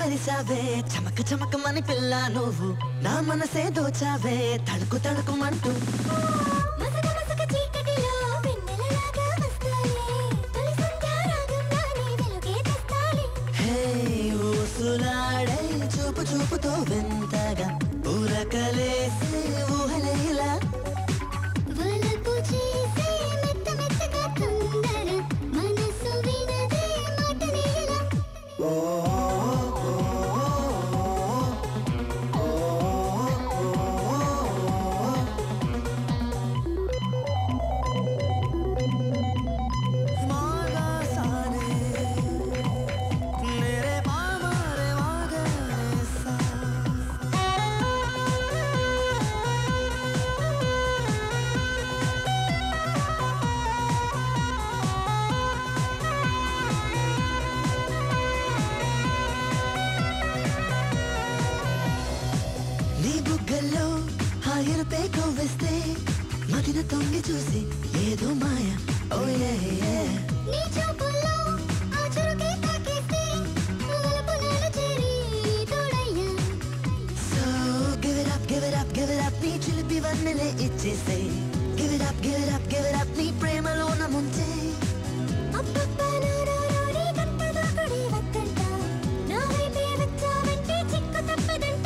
మెరిసావే చమక చమకమని పిల్ల నువ్వు నా మనసే దోచావే తడుకు తడుకుమంటూ మసక మసక చీకటిలో వెన్నెలలాగా వస్తాలే తొలి సంధ్యారాగంగానే వెలుగే తెస్తాలే హే ఊసులాడే చూపు చూపుతో వింతగా ఊరకలేసే ఊహలేలా వలపు చేసే మెత్త మెత్తగా తొందర మనసు వినదే మాట నేల మాగా సానే మేరే మామా రే మాగా రే సా నీ బుగ్గల్లో హాయర్ పేకో వేస్తే మదిన తొంగి చూసి ఏదో మాయ ఓ ఏ నీ చూపుల్లో ఆ చురుకే తాకేస్తే వలపు నేల చేరి తోడయ్యా so give it up give it up give it up నీ చిలిపి వన్నెలే ఇచ్చేసే give it up give it up give it up నీ ప్రేమలో ముంచే అబ్బబ్బా నారారీ గంటగా కొడి వద్దంట నా వైపే వచ్చావంటే చిక్కు తప్పదంట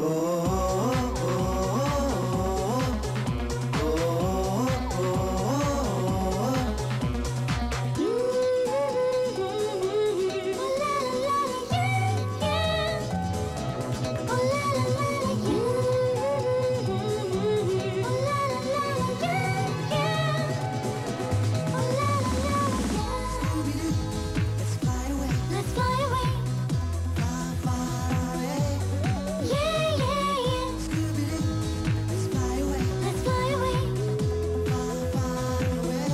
Let's fly away Let's fly away. far far away Yeah, yeah, yeah. Scooby-Doo Let's fly away Let's fly away. far far away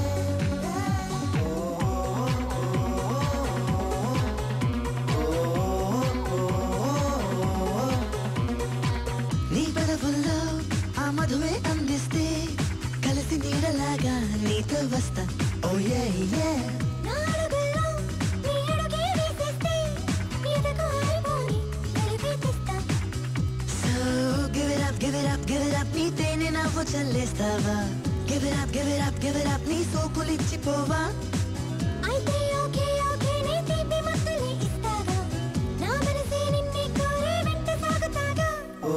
నీ పెదవుల్లో ఆ మధువే అందిస్తే కలిసి నీడలాగా నీతో వస్తా ఓ ఏ ఏ నా అడుగుల్లో నీ అడుగే వేసేస్తే ఎదకు ఆరిపోని వెలుగే తెస్తా. So give it up give it up give it up నీ తేనె నవ్వు చల్లేస్తావా give it up give it up give it up నీ సోకులు ఇచ్చిపోవా అయితే ఓకే ఓకే నీ తీపి మత్తులే ఇస్తాగా. నా మనసే నిన్నే కోరే వెంట సాగుతాగా.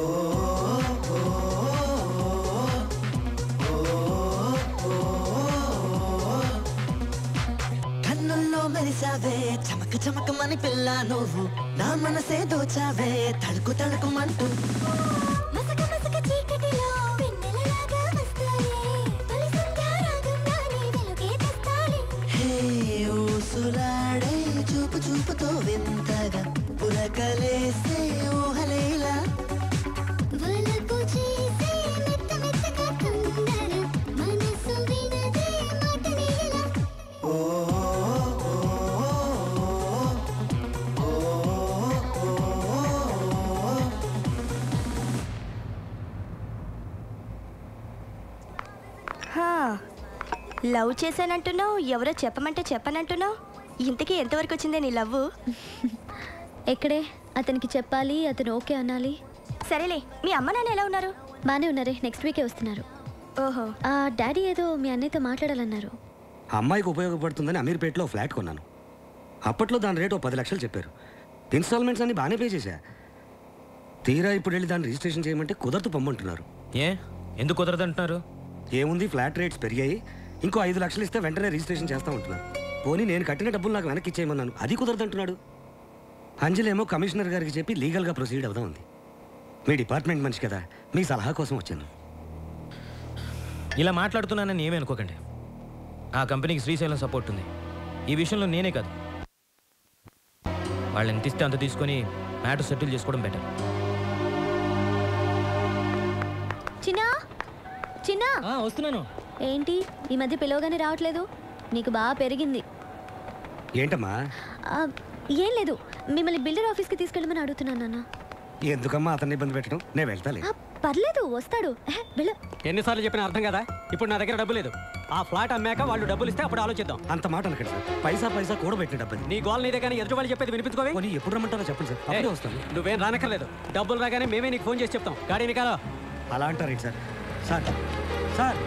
కన్నుల్లో మెరిసావే చమక చమకమని పిల్ల నువ్వు నా మనసే దోచావే తడుకు తడుకుమంటూ మసక మసక చీకటిలో వెన్నెలలాగా వస్తాలే. తొలి సంధ్యారాగంగానే వెలుగే తెస్తాలే. హే ఊసులాడే చూపు చూపుతో వింతగా పురకలేసే ఊహలేలా వలపు చేసే మెత్త మెత్తగా తొందర మనసు వినదే మాట నేల హా, లవ్ చేశానంటున్నావు ఎవరో చెప్పమంటే చెప్పనంటున్నావు ఇంతకీ ఎంతవరకు వచ్చిందే నీ లవ్ ఎక్కడే అతనికి చెప్పాలి అతను ఓకే అనాలి సరేలే మీ అమ్మ నాన్న ఎలా ఉన్నారు బాగానే ఉన్నారే నెక్స్ట్ వీకే వస్తున్నారు ఓహో ఆ డాడీ ఏదో మీ అన్నయ్యతో మాట్లాడాలన్నారు అమ్మాయికి ఉపయోగపడుతుందని అమీర్పేటలో ఫ్లాట్ కొన్నాను అప్పట్లో దాని రేటు ఓ పది లక్షలు చెప్పారు ఇన్స్టాల్మెంట్స్ అన్ని బాగానే పే చేశా తీరా ఇప్పుడు వెళ్ళి దాన్ని రిజిస్ట్రేషన్ చేయమంటే కుదరదు పొమ్మంటున్నారు ఏ ఎందుకు కుదరదంటున్నారు ఏముంది ఫ్లాట్ రేట్స్ పెరిగాయి ఇంకో ఐదు లక్షలు ఇస్తే వెంటనే రిజిస్ట్రేషన్ చేస్తా ఉంటున్నారు పోనీ నేను కట్టిన డబ్బులు నాకు వెనక్కి ఇచ్చేయమన్నాను అది కుదరదంటున్నాడు అంజలేమో కమిషనర్ గారికి చెప్పి లీగల్గా ప్రొసీడ్ అవుదా ఉంది మీ డిపార్ట్మెంట్ మనిషి కదా మీ సలహా కోసం వచ్చాను ఇలా మాట్లాడుతున్నానని ఏమీ అనుకోకండి ఆ కంపెనీకి శ్రీశైలం సపోర్ట్ ఉంది ఈ విషయంలో నేనే కాదు వాళ్ళు ఎంత ఇస్తే అంత తీసుకొని మ్యాటర్ సెటిల్ చేసుకోవడం బెటర్ చిన్నా చిన్నా వస్తున్నాను ఏంటి ఈ మధ్య పిలవగానే రావట్లేదు నీకు బాగా పెరిగింది ఏంటమ్మా ఆ, ఏం లేదు మిమ్మల్ని బిల్డర్ ఆఫీస్కి తీసుకెళ్ళమని అడుగుతున్నాను నాన్న ఎందుకమ్మా అతన్ని ఇబ్బంది పెట్టడం నేను వెళ్తాలే ఆ, పర్లేదు వస్తాడు ఎహె, వెళ్ళు ఎన్నిసార్లు చెప్పినా అర్థం కదా ఇప్పుడు నా దగ్గర డబ్బు లేదు ఆ ఫ్లాట్ అమ్మాక వాళ్ళు డబ్బులు ఇస్తే అప్పుడు ఆలోచిద్దాం అంత మాట అనకండి సార్ పైసా పైసా కూడబెట్టిన డబ్బని నీ గోల్ నీదే కానీ ఎదుటి వాళ్ళు చెప్పేది వినిపించుకోవే పోనీ ఎప్పుడు రమ్మంటారో చెప్పండి సార్ అప్పుడే వస్తాను నువ్వేం రానక్కర్లేదు డబ్బులు రాగానే మేమే నీకు ఫోన్ చేసి చెప్తాం గాడీని కాదా అలా అంటారేంటి సార్ సార్ సార్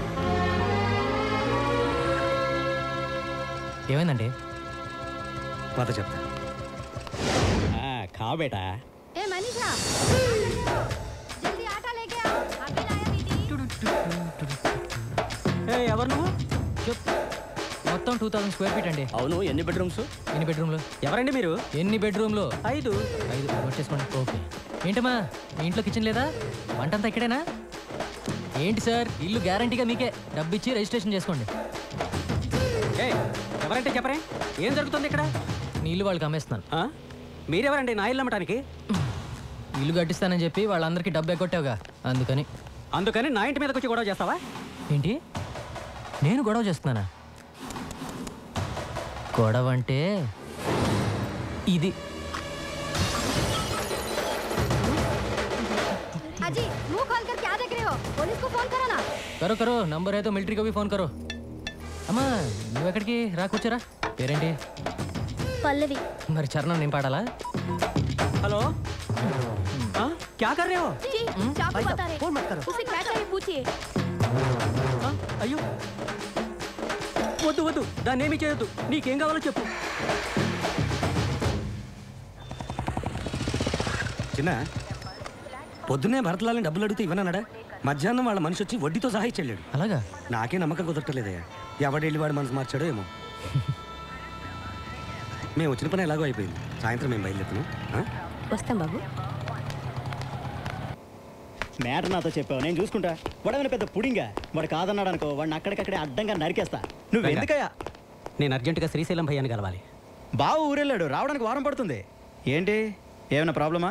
ఏమైందండి పద చెప్తా కా బేటా ఏ మనీషా జల్దీ ఆటా లేకే ఆ అభి లాయా దీदी ఏ ఎవరు నువ్వు మొత్తం టూ థౌసండ్ స్క్వేర్ ఫీట్ అండి అవును ఎన్ని బెడ్రూమ్స్ ఎన్ని బెడ్రూమ్లు ఎవరండి మీరు ఎన్ని బెడ్రూమ్లు ఐదు ఐదు నోట్ చేసుకోండి ఓకే ఏంటమ్మా మీ ఇంట్లో కిచెన్ లేదా వంట అంతా ఇక్కడేనా ఏంటి సార్ ఇల్లు గ్యారంటీగా మీకే డబ్బు ఇచ్చి రిజిస్ట్రేషన్ చేసుకోండి ఏ ఎవరంటే చెప్పరే ఏం జరుగుతుంది ఇక్కడ మీ ఇల్లు వాళ్ళకి అమ్మేస్తున్నాను ఆ? మీరెవరండి నా ఇల్లు అమ్మటానికి ఇల్లు కట్టిస్తానని చెప్పి వాళ్ళందరికీ డబ్బు ఎగ్గొట్టావుగా అందుకని అందుకని నా ఇంటి మీదకి వచ్చి గొడవ చేస్తావా ఏంటి నేను గొడవ చేస్తున్నానా గొడవ అంటే ఇది अजी मुंह खोल कर क्या देख रहे हो पुलिस को फोन करो ना కరో కరో నంబర్ అయితే మిలిటరీకి పోయి ఫోన్ కరో అమ్మా నువ్వు ఎక్కడికి రా కూర్చోరా పేరేంటి పల్లవి మరి చరణం నేను పాడాలా హలో ఆ? క్యా కర్ రే హో जी चाकू बता रहे उसे क्या चाहिए पूछिए ఆ? అయ్యో వద్దు వద్దు దాన్ని ఏమీ చేయొద్దు నీకేం కావాలో చెప్పు చిన్న పొద్దున్నే భరతలాలని డబ్బులు అడిగితే ఇవ్వనన్నాడా మధ్యాహ్నం వాళ్ళ మనిషి వచ్చి వడ్డీతో సహా ఇచ్చెళ్ళాడు అలాగా నాకే నమ్మకం కుదరట్లేదయ్యా ఎవడెళ్ళి వాడు మనసు మార్చాడో ఏమో మేము వచ్చిన పని ఎలాగో అయిపోయింది సాయంత్రం మేము బయలుదేరుతున్నాం ఆ? వస్తాం బాబు మ్యాటర్ నాతో చెప్పావు నేను చూసుకుంటా వాడేమైనా పెద్ద పుడింగా వాడు కాదన్నాడు అనుకో వాడిని అక్కడికక్కడే అడ్డంగా నరికేస్తా నువ్వు ఎందుకయ్యా నేను అర్జెంటుగా శ్రీశైలం భయ్యాన్ని కలవాలి బావ ఊరెళ్ళాడు రావడానికి వారం పడుతుంది ఏంటి ఏమైనా ప్రాబ్లమా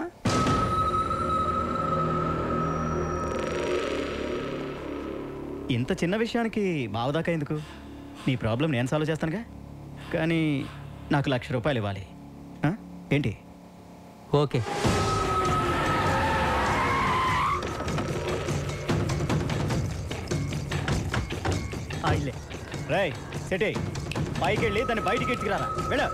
ఇంత చిన్న విషయానికి బావదాకా ఎందుకు నీ ప్రాబ్లం నేను సాల్వ్ చేస్తానుగా కానీ నాకు లక్ష రూపాయలు ఇవ్వాలి ఆ? ఏంటి ఓకే ఇల్లే రై సెటే పైకి వెళ్ళి దాన్ని బయటికి ఎత్తుకురారా వెళ్ళ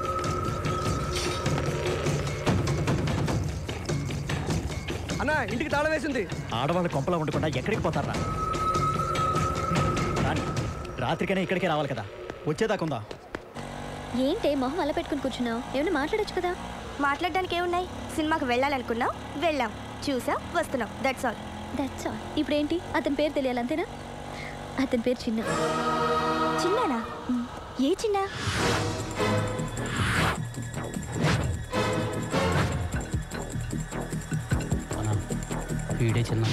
అన్న ఇంటికి తాళం వేసింది ఆడవాళ్ళ కొంపలో ఉండకుండా ఎక్కడికి పోతారా రాని రాత్రికైనా ఇక్కడికే రావాలి కదా వచ్చేదాకుందా ఏంటే మొహం అలా పెట్టుకుని కూర్చున్నావు ఏమైనా మాట్లాడొచ్చు కదా మాట్లాడడానికి ఏమున్నాయి సినిమాకి వెళ్ళాలనుకున్నాం వెళ్ళాం చూసాం వస్తున్నాం దట్స్ ఆల్ దట్స్ ఆల్ ఇప్పుడు ఏంటి అతని పేరు తెలియాలి అంతేనా అతని పేరు చిన్న చిన్నానా ఏ చిన్న వీడే చిన్న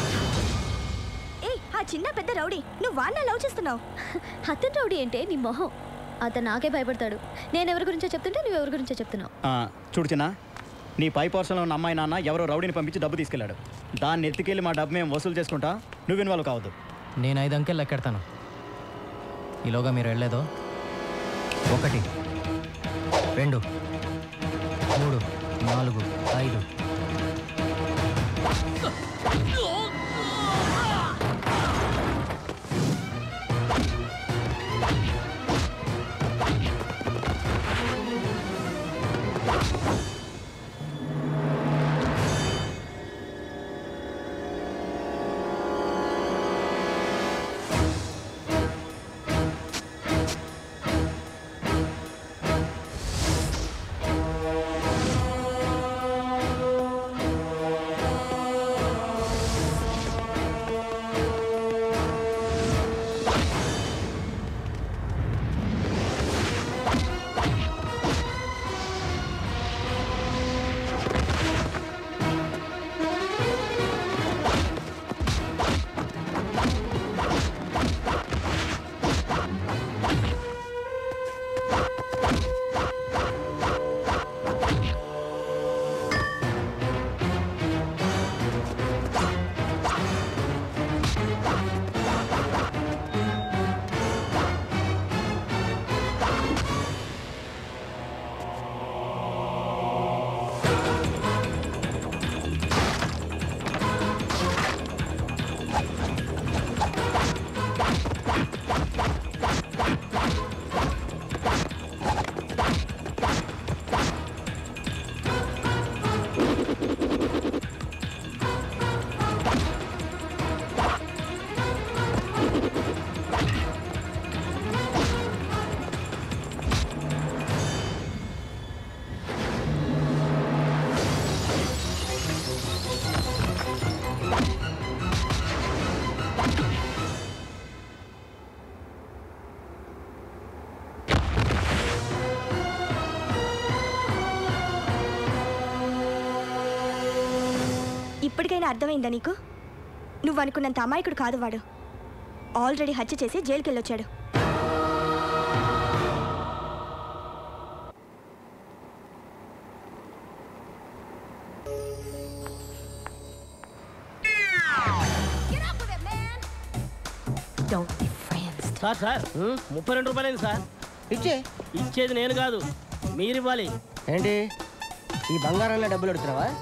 ఏ ఆ చిన్న పెద్ద రౌడీ నువ్వు వాడిన లవ్ చేస్తున్నావు అతని రౌడీ ఏంటే నీ మొహం అతను నాకే భయపడతాడు నేను ఎవరి గురించో చెప్తుంటే నువ్వు ఎవరి గురించో చెప్తున్నావు ఆ, చూడు చిన్న నీ పై పోర్షన్లో ఉన్న అమ్మాయి నాన్న ఎవరో రౌడీని పంపించి డబ్బు తీసుకెళ్ళాడు దాన్ని ఎత్తుకెళ్ళి మా డబ్బు మేము వసూలు చేసుకుంటా నువ్వు ఇన్వాల్వ్ కావద్దు నేను ఐదు అంకెలు లెక్కెడతాను ఈలోగా మీరు వెళ్ళేదో ఒకటి రెండు మూడు నాలుగు ఐదు ఇప్పటికైనా అర్థమైందా నీకు నువ్వు అనుకున్నంత అమాయకుడు కాదు వాడు ఆల్రెడీ హత్య చేసి జైలుకి వెళ్ళొచ్చాడు సార్ సార్ ముప్పై రెండు రూపాయలు సార్ ఇచ్చే ఇచ్చేది నేను కాదు మీరు ఇవ్వాలి ఏంటి ఈ బంగారంలో డబ్బులు అడుగుతున్నావా